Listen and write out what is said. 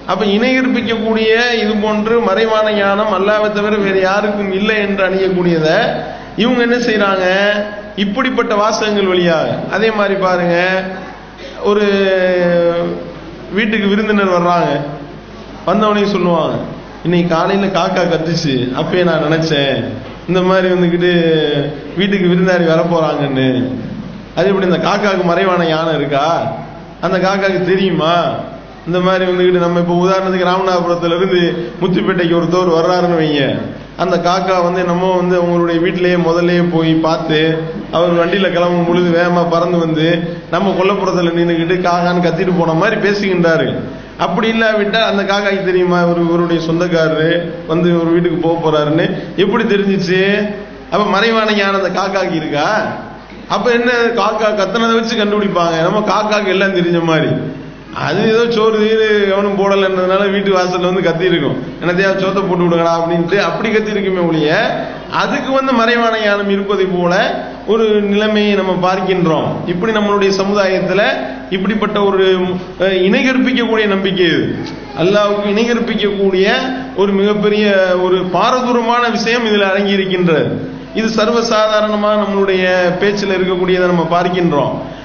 அப்ப இணை கற்பிக்கக்கூடிய இது போன்று மறைவான ஞானம் அல்லாவை தவிர வேறு யாருக்கும் இல்லை என்று அணியக்கூடியத இவங்க என்ன செய்றாங்க இப்படிப்பட்ட வாசகங்கள் வழியாக அதே மாதிரி பாருங்க ஒரு வீட்டுக்கு விருந்தினர் வர்றாங்க வந்தவனையும் சொல்லுவாங்க இன்னைக்கு காலையில காக்கா கத்துச்சு அப்பயே நான் நினைச்சேன் இந்த மாதிரி வந்துக்கிட்டு வீட்டுக்கு விருந்தாடி வர போறாங்கன்னு அது எப்படி இந்த காக்காவுக்கு மறைவான யானை இருக்கா அந்த காக்காவுக்கு தெரியுமா இந்த மாதிரி வந்துக்கிட்டு நம்ம இப்போ உதாரணத்துக்கு ராமநாதபுரத்துல இருந்து முத்துப்பேட்டைக்கு ஒருத்தவர் வர்றாருன்னு வைங்க அந்த காக்கா வந்து நம்ம வந்து அவங்களுடைய வீட்டிலேயே முதல்லயே போய் பார்த்து அவர் வண்டியில கிளம்பும் பொழுது வேகமா பறந்து வந்து நம்ம கொல்லப்புறத்துல நின்றுக்கிட்டு காக்கான்னு கத்திட்டு போன மாதிரி பேசுகின்றாரு அப்படி இல்லாவிட்டா அந்த காக்காக்கு தெரியுமா இவர் இவருடைய சொந்தக்காரரு வந்து ஒரு வீட்டுக்கு போக போறாருன்னு எப்படி தெரிஞ்சிச்சு அப்ப மறைவான ஞானம் அந்த காக்காக்கு இருக்கா அப்ப என்ன காக்கா கத்தனதை வச்சு கண்டுபிடிப்பாங்க நம்ம காக்காக்கு எல்லாம் தெரிஞ்ச மாதிரி அது ஏதோ சோறு தீரு எவனும் போடலைன்றதுனால வீட்டு வாசல்ல வந்து கத்தி இருக்கும் என்னத்தையா சோத்தை போட்டு விடுங்கடா அப்படின்ட்டு அப்படி கத்தி இருக்குமே ஒழிய அதுக்கு வந்து மறைவான ஞானம் இருப்பதை போல ஒரு நிலைமையை நம்ம பார்க்கின்றோம் இப்படி நம்மளுடைய சமுதாயத்துல இப்படிப்பட்ட ஒரு அஹ், இணை கற்பிக்கக்கூடிய நம்பிக்கை இது அல்லாவுக்கு இணை கற்பிக்கக்கூடிய ஒரு மிகப்பெரிய ஒரு பாரதூரமான விஷயம் இதில் அடங்கி இருக்கின்றது இது சர்வசாதாரணமா நம்மளுடைய பேச்சில் இருக்கக்கூடியதை நம்ம பார்க்கின்றோம்